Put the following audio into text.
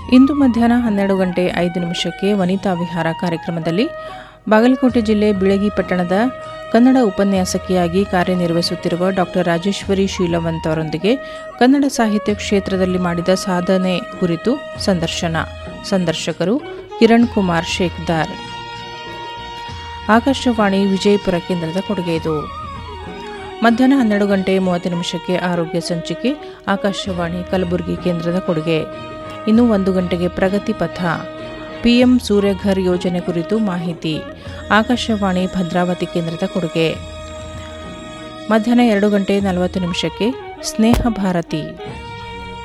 ಇಂದು ಮಧ್ಯಾಹ್ನ ಹನ್ನೆರಡು ಗಂಟೆ ಐದು ನಿಮಿಷಕ್ಕೆ ವನಿತಾ ವಿಹಾರ ಕಾರ್ಯಕ್ರಮದಲ್ಲಿ ಬಾಗಲಕೋಟೆ ಜಿಲ್ಲೆ ಬಿಳಗಿ ಪಟ್ಟಣದ ಕನ್ನಡ ಉಪನ್ಯಾಸಕಿಯಾಗಿ ಕಾರ್ಯನಿರ್ವಹಿಸುತ್ತಿರುವ ಡಾಕ್ಟರ್ ರಾಜೇಶ್ವರಿ ಶೀಲವಂತ್ ಅವರೊಂದಿಗೆ ಕನ್ನಡ ಸಾಹಿತ್ಯ ಕ್ಷೇತ್ರದಲ್ಲಿ ಮಾಡಿದ ಸಾಧನೆ ಕುರಿತು ಸಂದರ್ಶನ ಸಂದರ್ಶಕರು ಕಿರಣ್ ಕುಮಾರ್ ಶೇಖ್ದಾರ್ ಆಕಾಶವಾಣಿ ವಿಜಯಪುರ ಕೇಂದ್ರದ ಕೊಡುಗೆ ಇದು ಮಧ್ಯಾಹ್ನ ಹನ್ನೆರಡು ಗಂಟೆ ಮೂವತ್ತು ನಿಮಿಷಕ್ಕೆ ಆರೋಗ್ಯ ಸಂಚಿಕೆ ಆಕಾಶವಾಣಿ ಕಲಬುರಗಿ ಕೇಂದ್ರದ ಕೊಡುಗೆ ಇನ್ನು ಒಂದು ಗಂಟೆಗೆ ಪ್ರಗತಿ ಪಥ ಪಿಎಂ ಸೂರ್ಯಘರ್ ಯೋಜನೆ ಕುರಿತು ಮಾಹಿತಿ ಆಕಾಶವಾಣಿ ಭದ್ರಾವತಿ ಕೇಂದ್ರದ ಕೊಡುಗೆ ಮಧ್ಯಾಹ್ನ ಎರಡು ಗಂಟೆ ನಲವತ್ತು ನಿಮಿಷಕ್ಕೆ ಸ್ನೇಹ ಭಾರತಿ